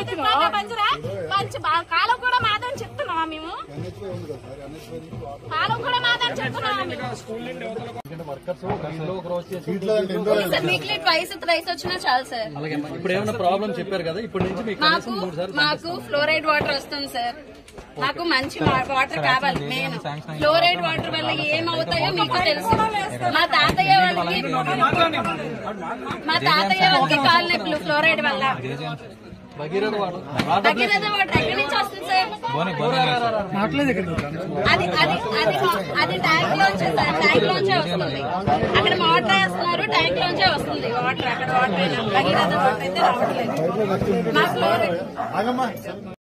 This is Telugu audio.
ఇట్లానే మంచిరా మంచి బా- కాలం కూడా మాదని చెప్తున్నావా మేము కాలం కూడా మాదని చెప్తున్నావా మేము వర్కర్స్ గంటలో ఒక రోజు చేసి సార్ వీక్లీ ట్వైస్ థ్రైస్ వచ్చినా చాలు సార్ అలాగే అమ్మా. ఇప్పుడు ఏమైనా ప్రాబ్లం చెప్పారు కదా ఇప్పటి నుంచి మీకు మాకు కనీసం మూడు సార్లు మాకు ఫ్లోరైడ్ వాటర్ వస్తుంది సార్ మాకు మంచి వా- వాటర్ కావాలి మెయిన్ ఫ్లోరైడ్ వాటర్ వల్ల ఏమవుతాయో మీకు తెలుసు మా తాతయ్య వాళ్ళకి మా తాతయ్య వాళ్ళకి కాలు నొప్పులు ఫ్లోరైడ్ వల్ల Bhagiratha water water Bhagiratha water ఎక్కడి నుంచి వస్తుంది సార్ అది అది అది అది ట్యాంక్ లోంచే సార్ ట్యాంక్ లోంచే వస్తుంది అక్కడ మోటార్ వేస్తున్నారు ట్యాంక్ లోంచే వస్తుంది వాటర్ అక్కడ వాటర్ అయినా భగీరథ వాటర్ అయితే రావట్లేదు మా ఫ్లోరైడ్